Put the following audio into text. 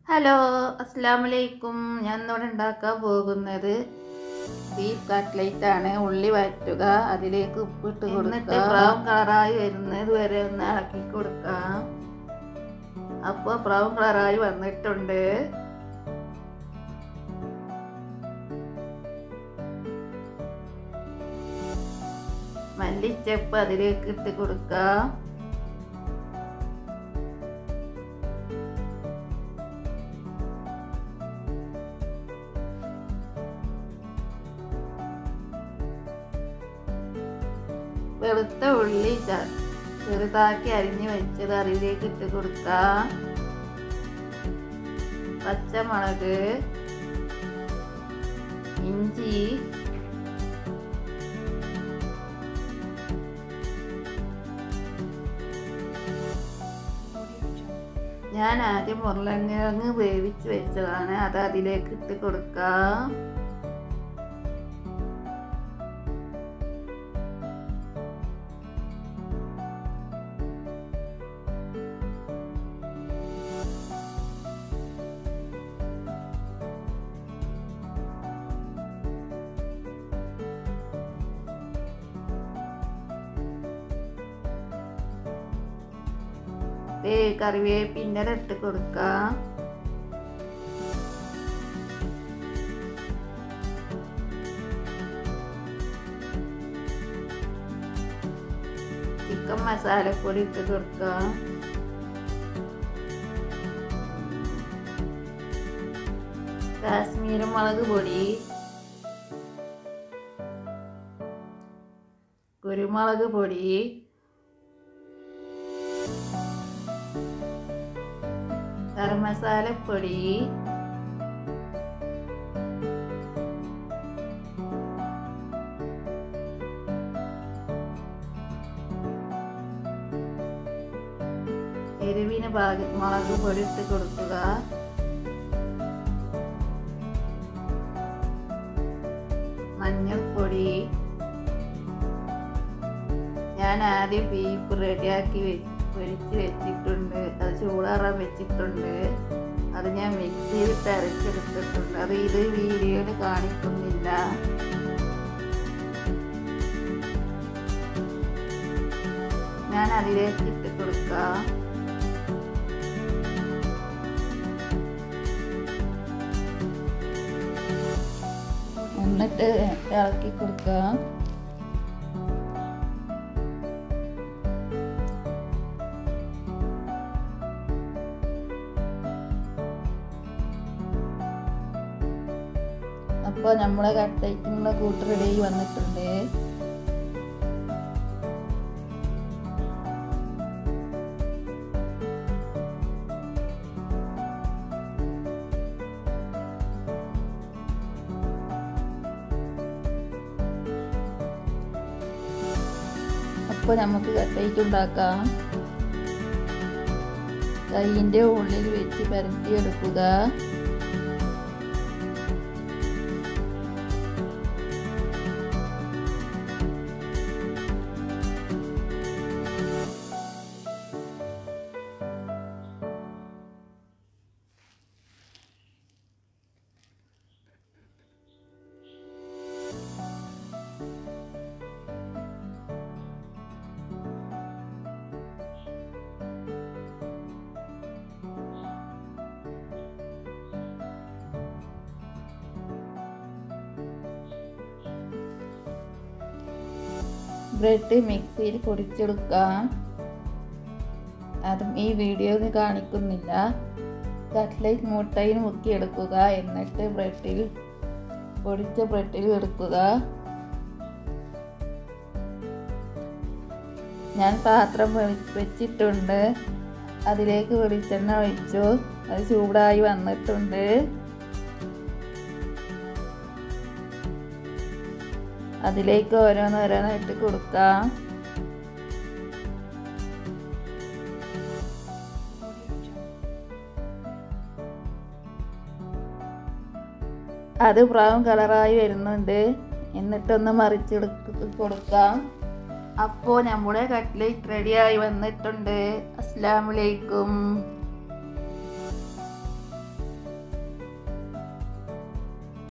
hello അസ്സാം വലൈക്കും ഞാൻ ഇന്നിവിടെ ഉണ്ടാക്കാൻ പോകുന്നത് ബീഫ് കട്ട്ലേറ്റ് ആണ് ഉള്ളി വറ്റുക അതിലേക്ക് ഉപ്പിട്ട് കൊടുക്കുക ബ്രൗൺ കളറായി വരുന്നത് വരെ ഒന്ന് ഇളക്കി കൊടുക്കാം അപ്പോൾ ബ്രൗൺ കളറായി വന്നിട്ടുണ്ട് മല്ലിച്ചപ്പ് അതിലേക്ക് ഇട്ട് കൊടുക്കാം വെളുത്ത ഉള്ളി ച- ചെറുതാക്കി അരിഞ്ഞ് വെച്ചത് അതിലേക്ക് ഇട്ട് കൊടുക്കാം പച്ചമുളക് ഇഞ്ചി ഞാൻ ആദ്യം ഉരുളങ്കിഴങ്ങ് വേവിച്ച് വെച്ചതാണ് അത് അതിലേക്ക് ഇട്ട് കൊടുക്കാം ദേ കറിവേപ്പിൻ്റെ ഇട്ട് കൊടുക്കാം ചിക്കൻ മസാലപ്പൊടി ഇട്ട് കൊടുക്കാം കാശ്മീരി മുളക് പൊടി കുരുമുളക് പൊടി ഗരം മസാലപ്പൊടി എരിവിന് പാക മുളക് പൊടി ഇട്ട് കൊടുക്കുക മഞ്ഞൾപ്പൊടി ഞാൻ ആദ്യം ബീഫ് റെഡിയാക്കി വെച്ച് പൊരിച്ച് വെച്ചിട്ടുണ്ട് അത് ചൂടാറാൻ വെച്ചിട്ടുണ്ട് അത് ഞാൻ മിക്സിയിൽ അരച്ചെടുത്തിട്ടുണ്ട് അത് ഇത് വീഡിയോയിൽ കാണിക്കുന്നില്ല ഞാൻ അതിലേക്ക് ഇട്ട് കൊടുക്കാം എന്നിട്ട് ഇളക്കി കൊടുക്കാം അപ്പോൾ നമ്മളെ കട്ടയ്ക്കുള്ള കൂട്ട് റെഡി വന്നിട്ടുണ്ട് അപ്പോൾ നമുക്ക് കട്ടയ്ക്ക് ഉണ്ടാക്കാം കൈയിൻ്റെ ഉള്ളിൽ വെച്ച് പരത്തിയെടുക്കുക ബ്രെഡ് മിക്സിയിൽ പൊടിച്ചെടുക്കാം അതും ഈ വീഡിയോയിൽ കാണിക്കുന്നില്ല കട്ട്ലേറ്റ് മുട്ടയിൽ മുക്കിയെടുക്കുക എന്നിട്ട് ബ്രെഡിൽ പൊടിച്ച ബ്രെഡിൽ എടുക്കുക ഞാൻ പാത്രം വെളി- വെച്ചിട്ടുണ്ട് അതിലേക്ക് വെളിച്ചെണ്ണ ഒഴിച്ചു അത് ചൂടായി വന്നിട്ടുണ്ട് അതിലേക്ക് ഓരോന്ന് ഓരോന്ന് ഇട്ട് കൊടുക്കാം അത് ബ്രൗൺ കളറായി വരുന്നുണ്ട് എന്നിട്ടൊന്ന് മറിച്ചെടുത്ത് കൊടുക്കാം അപ്പോൾ നമ്മുടെ കട്ട്ലേറ്റ് റെഡിയായി വന്നിട്ടുണ്ട് അസ്സാം വലൈക്കും